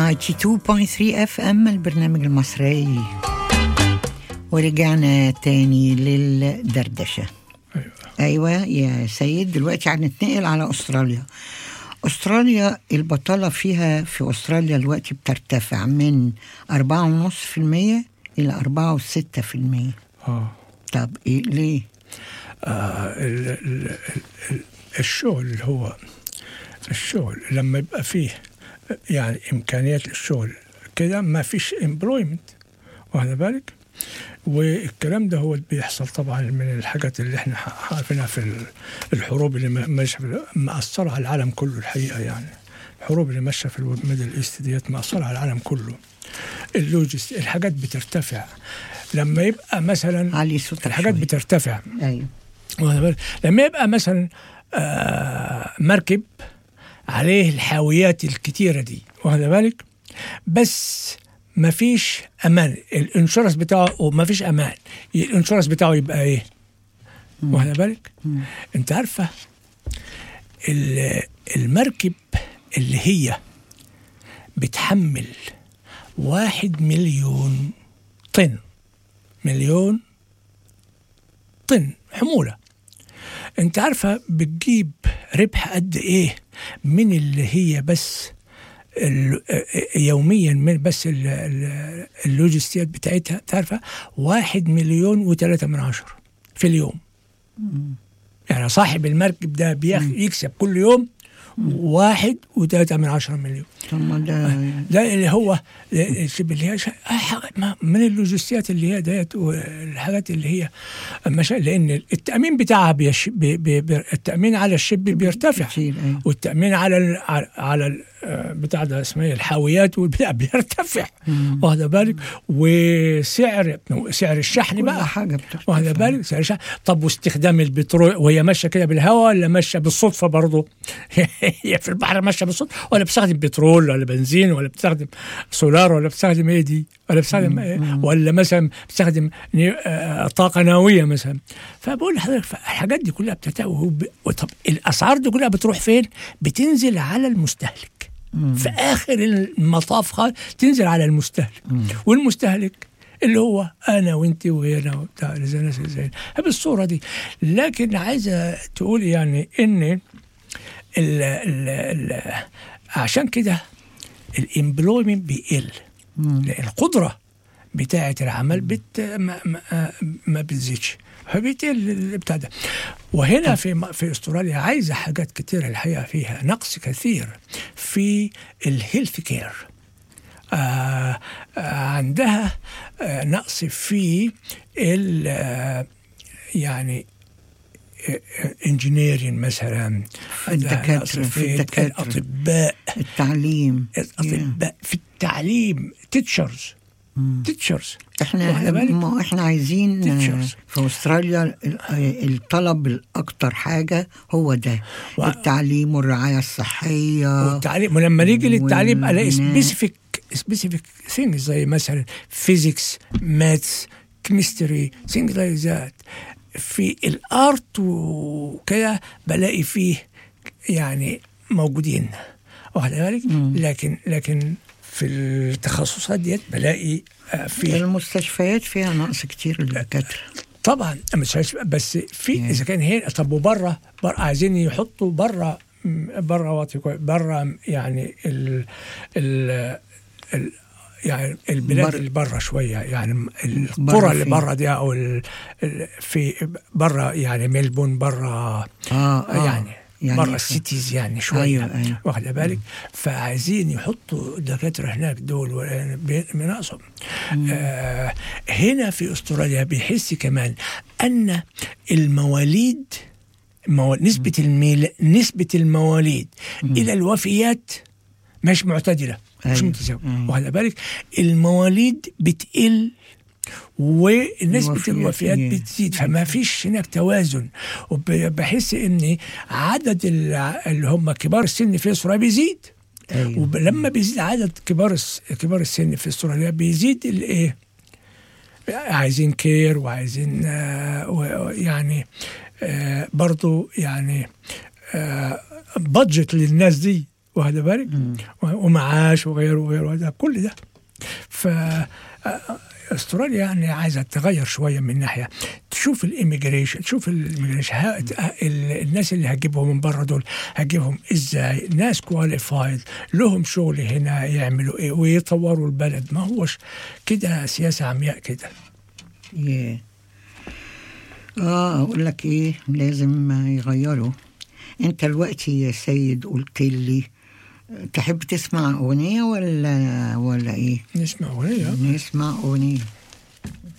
92.3 اف ام البرنامج المصري ورجعنا تاني للدردشة أيوة. أيوة يا سيد دلوقتي هنتنقل على أستراليا أستراليا البطالة فيها في أستراليا دلوقتي بترتفع من 4.5% إلى 4.6% اه طب إيه ليه؟ آه، ال- ال- ال- الشغل اللي هو الشغل لما يبقى فيه يعني امكانيات للشغل كده ما فيش امبلويمنت واخد بالك والكلام ده هو اللي بيحصل طبعا من الحاجات اللي احنا عارفينها في ال- الحروب اللي ما- ماشيه في- مأثره على العالم كله الحقيقه يعني الحروب اللي ماشيه في الميدل ايست ديت مأثره على العالم كله اللوجست الحاجات بترتفع لما يبقى مثلا علي صوتك الحاجات شوية. بترتفع أيوة واخد بالك؟ لما يبقى مثلا آه، مركب عليه الحاويات الكتيرة دي واخد بالك بس ما فيش امان الانشورنس بتاعه وما فيش امان الانشورنس بتاعه يبقى ايه واخد بالك انت عارفه ال- المركب اللي هي بتحمل واحد مليون طن مليون طن حمولة انت عارفة بتجيب ربح قد ايه من اللي هي بس ال- يوميا من بس ال- ال- اللوجستيات بتاعتها تعرفة واحد مليون وثلاثة من عشرة في اليوم يعني صاحب المركب ده بيخ- يكسب كل يوم واحد وثلاثة من عشرة مليون طب ما ده ده اللي هو اللي هي ش- حاجة ما- من اللوجستيات اللي هي ديت والحاجات اللي هي مشا... لان التامين بتاعها بيش... بي... بي... بي... التامين على الشب بيرتفع كتير أيوة. والتامين على ال... على- على ال... آه، بتاع ده اسمه ايه الحاويات والبتاع بيرتفع واخد بالك وسعر سعر الشحن كل بقى حاجة بترتفع واخد بالك سعر الشحن طب واستخدام البترول وهي ماشيه كده بالهواء ولا ماشيه بالصدفه برضه هي في البحر ماشيه بالصدفه ولا بتستخدم بترول ولا بنزين ولا بتستخدم سولار ولا بتستخدم ايه دي ولا بتستخدم إيه ولا مثلا بتستخدم ني- آه، طاقه نوويه مثلا فبقول لحضرتك الحاجات دي كلها بتتوه طب الاسعار دي كلها بتروح فين؟ بتنزل على المستهلك في اخر المطاف خالص تنزل على المستهلك والمستهلك اللي هو انا وانت وهنا وبتاع اللي زي الناس اللي زينا بالصوره دي لكن عايزه تقول يعني ان ال ال ال عشان كده الامبلويمنت بيقل لان القدره بتاعه العمل بت ما, ما, ما بتزيدش فبيقل بتاع ده وهنا في في استراليا عايزه حاجات كتيره الحقيقه فيها نقص كثير في الهيلث كير آه آه عندها آه نقص في ال آه يعني انجينيرين مثلا عندها نقص الدكاترة، في الدكاترة. الاطباء التعليم الاطباء في التعليم تيتشرز تيتشرز احنا ما احنا عايزين Teachers. في استراليا ال- الطلب الاكتر حاجه هو ده و- التعليم والرعايه الصحيه والتعليم ولما نيجي للتعليم الاقي والبناء. سبيسيفيك سبيسيفيك ثينجز زي مثلا فيزيكس ماثس كيمستري ثينجز لايك ذات في الارت وكده بلاقي فيه يعني موجودين واخد بالك لكن لكن في التخصصات ديت بلاقي آه، في المستشفيات فيها نقص كتير للدكاتره طبعا مش عايز- بس في اذا كان هنا طب وبره بره عايزين يحطوا بره بره واطي كويس بره يعني ال ال ال يعني البلاد بر- اللي بره شويه يعني برا القرى اللي فين؟ بره دي او ال ال في بره يعني ميلبون بره اه اه يعني, يعني بره ف- السيتيز يعني شويه أيوة، أيوة. واخد بالك فعايزين يحطوا الدكاتره هناك دول و- بي- بناقصهم آه هنا في استراليا بيحس كمان ان المواليد مو... نسبه الميل... نسبه المواليد الى الوفيات مش معتدله مش أيوة، متساويه أيوة. واخد بالك المواليد بتقل ونسبة الوفيات، الوفيات إيه. بتزيد فما فيش هناك توازن وبحس ان عدد الع- اللي هم كبار السن في استراليا بيزيد ايوه ولما بيزيد عدد كبار الس- كبار السن في استراليا بيزيد الايه عايزين كير وعايزين آه، و- يعني آه، برضو يعني بادجت للناس دي واخد بالك مم. ومعاش وغيره وغيره ده كل ده ف استراليا يعني عايزه تغير شويه من ناحيه تشوف الاميجريشن تشوف الاميجريشن ها- ال- الناس اللي هتجيبهم من بره دول هتجيبهم ازاي ناس كواليفايد لهم شغل هنا يعملوا ايه ويطوروا البلد ما هوش كده سياسه عمياء كده يه. اه اقول لك ايه لازم يغيروا انت دلوقتي يا سيد قلت لي تحب تسمع اغنيه ولا ولا ايه نسمع اغنيه نسمع اغنيه